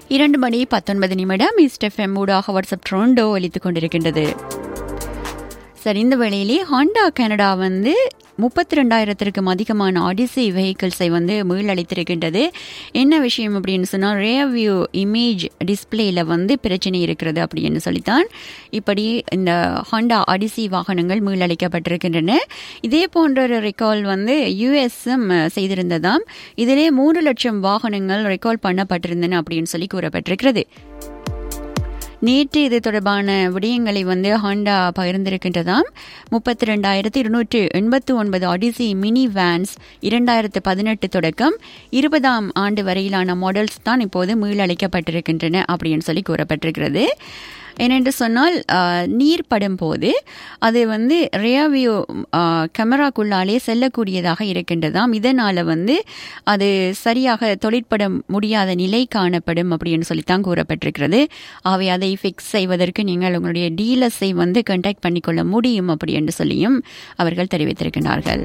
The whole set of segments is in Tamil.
இரண்டு மணி பத்தொன்பது நிமிடம் ஈஸ்ட் எஃப்எம் ஊடாக வாட்ஸ்அப் ட்ரோண்டோ ஒலித்துக் கொண்டிருக்கின்றது சரி இந்த வேளையிலே ஹாண்டா கனடா வந்து முப்பத்தி ரெண்டாயிரத்திற்கும் அதிகமான ஆடிசி வெஹிக்கிள்ஸை வந்து மீளளித்திருக்கின்றது என்ன விஷயம் அப்படின்னு சொன்னால் ரேவியூ இமேஜ் டிஸ்பிளேல வந்து பிரச்சனை இருக்கிறது அப்படின்னு சொல்லித்தான் இப்படி இந்த ஹாண்டா ஆடிசி வாகனங்கள் மீளளிக்கப்பட்டிருக்கின்றன இதே போன்ற ஒரு ரெக்கால் வந்து யுஎஸ்எம் செய்திருந்ததாம் இதிலே மூன்று லட்சம் வாகனங்கள் ரெக்கால் பண்ணப்பட்டிருந்தன அப்படின்னு சொல்லி கூறப்பட்டிருக்கிறது நேற்று இது தொடர்பான விடயங்களை வந்து ஹாண்டா பகிர்ந்திருக்கின்றதாம் முப்பத்தி ரெண்டாயிரத்தி இருநூற்று எண்பத்து ஒன்பது ஆடிசி மினி வேன்ஸ் இரண்டாயிரத்து பதினெட்டு தொடக்கம் இருபதாம் ஆண்டு வரையிலான மாடல்ஸ் தான் இப்போது மீளளிக்கப்பட்டிருக்கின்றன அப்படின்னு சொல்லி கூறப்பட்டிருக்கிறது ஏனென்று சொன்னால் நீர் படும் போது அது வந்து ரியாவியூ கேமராக்குள்ளாலே செல்லக்கூடியதாக இருக்கின்றதாம் இதனால் வந்து அது சரியாக தொழிற்பட முடியாத நிலை காணப்படும் அப்படின்னு சொல்லித்தான் கூறப்பட்டிருக்கிறது ஆகவே அதை ஃபிக்ஸ் செய்வதற்கு நீங்கள் உங்களுடைய டீலர்ஸை வந்து கண்டாக்ட் பண்ணிக்கொள்ள முடியும் அப்படி என்று சொல்லியும் அவர்கள் தெரிவித்திருக்கிறார்கள்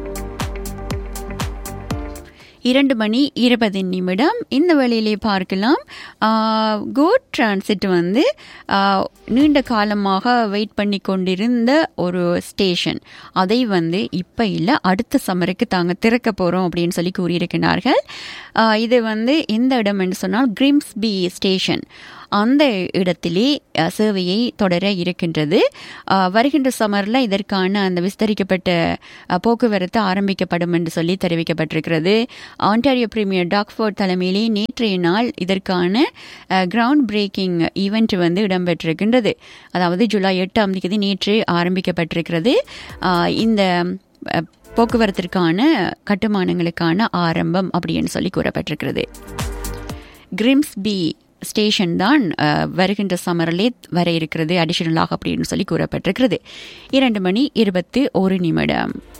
இரண்டு மணி இருபது நிமிடம் இந்த வேளையிலே பார்க்கலாம் கோட் டிரான்சிட் வந்து நீண்ட காலமாக வெயிட் பண்ணி கொண்டிருந்த ஒரு ஸ்டேஷன் அதை வந்து இப்போ இல்லை அடுத்த சம்மருக்கு தாங்க திறக்க போகிறோம் அப்படின்னு சொல்லி கூறியிருக்கிறார்கள் இது வந்து எந்த இடம் என்று சொன்னால் கிரிம்ஸ்பி ஸ்டேஷன் அந்த இடத்திலே சேவையை தொடர இருக்கின்றது வருகின்ற சமரில் இதற்கான அந்த விஸ்தரிக்கப்பட்ட போக்குவரத்து ஆரம்பிக்கப்படும் என்று சொல்லி தெரிவிக்கப்பட்டிருக்கிறது ஆண்டாரியோ பிரீமியர் டாக்ஃபோர்ட் தலைமையிலே நேற்றைய நாள் இதற்கான கிரவுண்ட் பிரேக்கிங் ஈவெண்ட் வந்து இடம்பெற்றிருக்கின்றது அதாவது ஜூலை எட்டாம் தேதி நேற்று ஆரம்பிக்கப்பட்டிருக்கிறது இந்த போக்குவரத்திற்கான கட்டுமானங்களுக்கான ஆரம்பம் அப்படின்னு சொல்லி கூறப்பட்டிருக்கிறது கிரிம்ஸ்பி ஸ்டேஷன் தான் வருகின்ற சமரிலே வர இருக்கிறது அடிஷனலாக அப்படின்னு சொல்லி கூறப்பட்டிருக்கிறது இரண்டு மணி இருபத்தி ஒரு நிமிடம்